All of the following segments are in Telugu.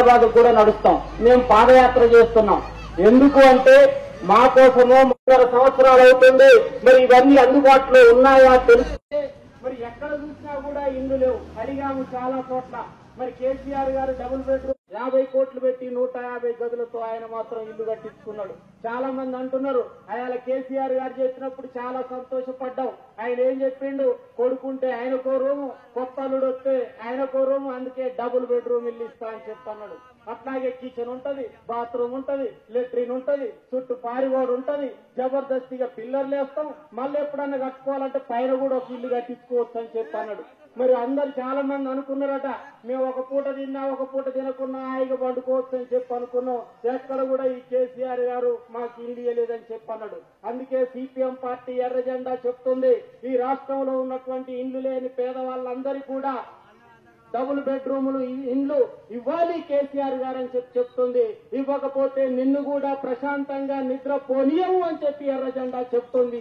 హైదరాబాద్ కూడా నడుస్తాం మేము పాదయాత్ర చేస్తున్నాం ఎందుకు అంటే మా కోసమో ముప్పై సంవత్సరాలు అవుతుంది మరి ఇవన్నీ అందుబాటులో ఉన్నాయా తెలిస్తే మరి ఎక్కడ చూసినా కూడా ఇల్లు లేవు అడిగాము చాలా చోట్ల మరి కేసీఆర్ గారు డబుల్ బెడ్రూమ్ యాభై కోట్లు పెట్టి నూట యాభై గదులతో ఆయన మాత్రం ఇల్లు కట్టించుకున్నాడు చాలా మంది అంటున్నారు ఆయన కేసీఆర్ గారు చెప్పినప్పుడు చాలా సంతోషపడ్డాం ఆయన ఏం చెప్పిండు కొడుకుంటే ఆయనకో రూము కొత్త అల్లుడు వస్తే ఆయనకో రూము అందుకే డబుల్ బెడ్రూమ్ ఇల్లు ఇస్తా అని చెప్పన్నాడు అట్లాగే కిచెన్ ఉంటది బాత్రూమ్ ఉంటది లెట్రిన్ ఉంటది చుట్టూ పారిగోడు ఉంటది జబర్దస్తిగా పిల్లర్లు వేస్తాం మళ్ళీ ఎప్పుడన్నా కట్టుకోవాలంటే పైన కూడా ఒక ఇల్లు కట్టించుకోవచ్చు అని చెప్పి అన్నాడు మరి అందరు చాలా మంది అనుకున్నారట మేము ఒక పూట తిన్నా ఒక పూట తినకున్నా హాయిగా పండుకోవచ్చు అని చెప్పి అనుకున్నాం ఎక్కడ కూడా ఈ కేసీఆర్ గారు మాకు ఇల్లు ఇవ్వలేదని చెప్పి అన్నాడు అందుకే సిపిఎం పార్టీ ఎర్ర జెండా చెప్తుంది ఈ రాష్ట్రంలో ఉన్నటువంటి ఇల్లు లేని పేదవాళ్ళందరికీ కూడా డబుల్ బెడ్రూములు ఇ- ఇండ్లు ఇవ్వాలి కేసీఆర్ గారు అని చెప్పి చెప్తుంది ఇవ్వకపోతే నిన్ను కూడా ప్రశాంతంగా నిద్ర పోనీయము అని చెప్పి ఎర్ర జెండా చెప్తుంది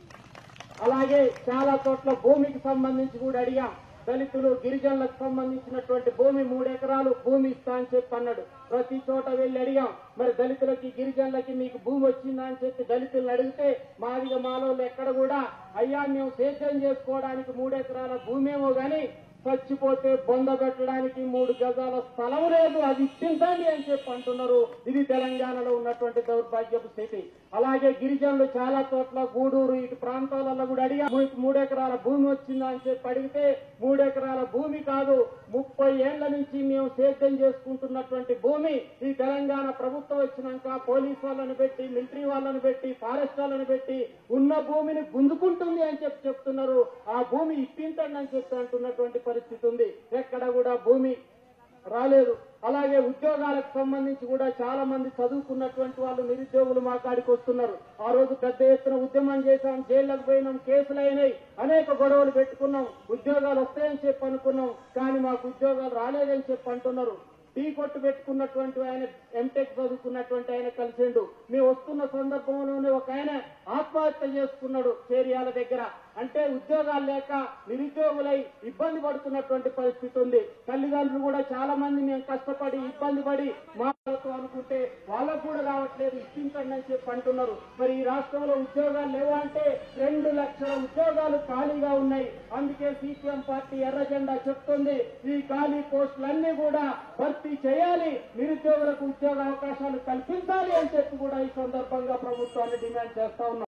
అలాగే చాలా చోట్ల భూమికి సంబంధించి కూడా అడిగాం దళితులు గిరిజనులకు సంబంధించినటువంటి భూమి మూడు ఎకరాలు భూమి ఇస్తా అని చెప్పి అన్నాడు ప్రతి చోట వెళ్ళి అడిగాం మరి దళితులకి గిరిజనులకి మీకు భూమి వచ్చిందా అని చెప్పి దళితులను అడిగితే మాదిగ మాలోళ్ళు ఎక్కడ కూడా అయ్యా మేము సేద్యం చేసుకోవడానికి మూడు ఎకరాల భూమేమో గాని చచ్చిపోతే బొంద పెట్టడానికి మూడు గజాల స్థలం లేదు అది ఇప్పించండి అని చెప్పి అంటున్నారు ఇది తెలంగాణలో ఉన్నటువంటి దౌర్భాగ్యపు స్థితి అలాగే గిరిజనులు చాలా చోట్ల గూడూరు ఇటు ప్రాంతాలలో కూడా అడిగా మీకు మూడు ఎకరాల భూమి వచ్చిందా అని చెప్పి అడిగితే మూడు ఎకరాల భూమి కాదు ముప్పై ఏళ్ల నుంచి మేము సేద్యం చేసుకుంటున్నటువంటి భూమి ఈ తెలంగాణ ప్రభుత్వం వచ్చినాక పోలీస్ వాళ్ళని పెట్టి మిలిటరీ వాళ్ళని పెట్టి ఫారెస్ట్ వాళ్ళని పెట్టి ఉన్న భూమిని గుంజుకుంటుంది అని చెప్పి చెప్తున్నారు ఆ భూమి ఇప్పించండి అని చెప్పి అంటున్నటువంటి పరిస్థితి ఉంది ఎక్కడ కూడా భూమి రాలేదు అలాగే ఉద్యోగాలకు సంబంధించి కూడా చాలా మంది చదువుకున్నటువంటి వాళ్ళు నిరుద్యోగులు మా కాడికి వస్తున్నారు ఆ రోజు పెద్ద ఎత్తున ఉద్యమం చేశాం జైళ్లకు పోయినాం కేసులు అయినాయి అనేక గొడవలు పెట్టుకున్నాం ఉద్యోగాలు వస్తాయని చెప్పి అనుకున్నాం కానీ మాకు ఉద్యోగాలు రాలేదని చెప్పి అంటున్నారు టీ కొట్టు పెట్టుకున్నటువంటి ఆయన ఎంటెక్ చదువుకున్నటువంటి ఆయన కలిసిండు మేము వస్తున్న సందర్భంలోనే ఒక ఆయన ఆత్మహత్య చేసుకున్నాడు చేరియాల దగ్గర అంటే ఉద్యోగాలు లేక నిరుద్యోగులై ఇబ్బంది పడుతున్నటువంటి పరిస్థితి ఉంది తల్లిదండ్రులు కూడా చాలా మంది మేము కష్టపడి ఇబ్బంది పడి మాటలతో అనుకుంటే వాళ్ళకు కూడా రావట్లేదు ఇప్పించండి అని చెప్పి అంటున్నారు మరి ఈ రాష్ట్రంలో ఉద్యోగాలు లేవు అంటే రెండు లక్షల ఉద్యోగాలు ఖాళీగా ఉన్నాయి అందుకే సిపిఎం పార్టీ ఎర్ర జెండా చెప్తుంది ఈ ఖాళీ పోస్టులన్నీ కూడా భర్తీ చేయాలి నిరుద్యోగులకు ఉద్యోగ అవకాశాలు కల్పించాలి అని చెప్పి కూడా ఈ సందర్భంగా ప్రభుత్వాన్ని డిమాండ్ చేస్తా ఉన్నాం